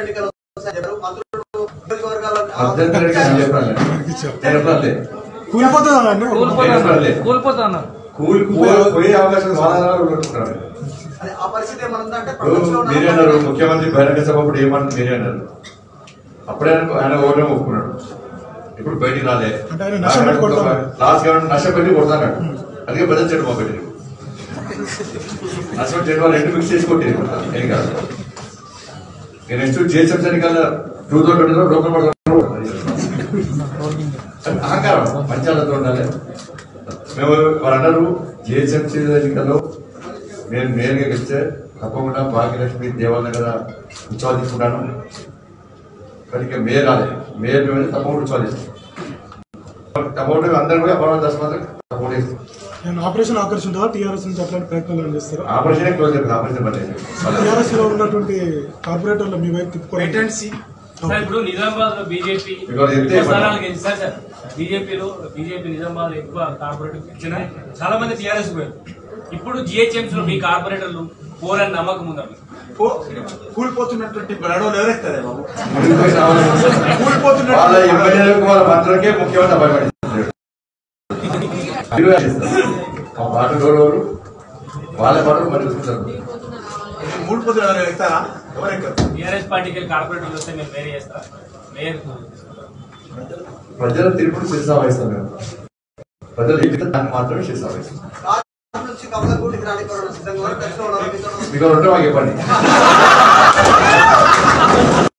ఎన్నికలు వస్తాయని చెప్పారు మంత్రులు నియోజకవర్గాల మధ్యంతరం నేను చెప్పాను నేను చెప్పలే కూలిపోతుందండి కూలిపోతా- కూలిపోతా అన్నారు కూలి కూలి- పోయే అవకాశం వాహనాలు పెట్టుకున్నాడు అదే ఆ పరిస్థితి ఏమన్నా అంటే ఇప్పుడు ప్రపంచంలో ఉన్న మీరే అన్నారు ముఖ్యమంత్రి బహిరంగ సభ అప్పుడు ఏమన్నారు మీరే అన్నారు అప్పుడే ఆయన- ఆయన ఓటమి ఒప్పుకున్నాడు ఇప్పుడు బయటికి రాలే అంటే ఆయన నష్టపెట్టి కొడతాడు. లాస్ట్ గవర్నమెంట్ నష్టపెట్టి కొడతాడు అందుకే ప్రజలు చెడు మా పెట్టి నష్టపెట్టి చెడు వాళ్ళు రెండు మిక్స్ చేసి కొట్టేది కొడతారు. ఏం కాదు నేను నెక్స్ట్ జిహెచ్ఎంసీ ఎన్నికల టూ థౌసండ్ ట్వంటీ లో లోకల్ పడతాను అహంకారం పంచాలతో ఉండాలి మేము వారు అన్నారు జిహెచ్ఎంసీ ఎన్నికల్లో నేను నేరుగా గెలిస్తే తప్పకుండా భాగ్యలక్ష్మి దేవాలయం దగ్గర ఉత్సవాలు తీసుకుంటాను కానీ ఇక మేయర్ రాలేదు మేయర్ మేము తప్పకుండా ఉత్సవాలు ఇస్తాం తప్పకుండా అందరూ కూడా అపరాధ దశ మాత్రం తప్పకుండా ఇస్తాం నేను ఆపరేషన్ ఆకర్షింటుందా టీఆర్ఎస్ నుంచి అట్లాంటి ప్రయత్నాలు ఏమైనా చేస్తారా ఆపరేషన్ క్లోజ్ అయిపోయింది ఆపరేషన్ పని టీఆర్ఎస్ లో ఉన్నటువంటి కార్పొరేటర్లు మీ వైపు తిప్పుకోవడం సార్ ఇప్పుడు నిజామాబాద్ లో బీజేపీ మీకు అది చెప్తే ఎక్కువ స్థానాలు గెలిచి- సార్ సార్ బీజేపీలో బీజేపీ నిజామాబాద్ లో ఎక్కువ కార్పొరేటర్ ఇచ్చిన చాలా మంది టీఆర్ఎస్ పోయారు ఇప్పుడు జిహెచ్ఎంసీ లో మీ కార్పొరేటర్లు పోరని నమ్మకం ఉందా మీకు? కూలిపోతున్నటువంటి గడవలు ఎవరెత్తారే బాబు వాళ్ళ ఎమ్మెల్యేలకు వాళ్ళ మంత్రులకే ముఖ్యమంత్రి భయపడి మా పాట గౌరవులు వాళ్ళ పాటలు మరి చూస్తారు మూడు పొద్దులు ఎవరైనా ఎక్కుతారా ఎవరెక్కారు టీఆర్ఎస్ పార్టీకి వెళ్ళి కార్పొరేటర్లు వస్తే మేము వేరే చేస్తారా మేయర్ ప్రజల తీర్పును శిరసా వహిస్తాం మేము ప్రజలు ఏంటి దాన్ని మాత్రమే శిరసా వహిస్తాం రాష్ట్రం నుంచి కమలకూటికి రానికి సిద్ధంగా ఉన్నారు. ఖచ్చితంగా ఉన్నారు. మీతో ఉన్నారు. మీకు ఉంటే మాకు చెప్పండి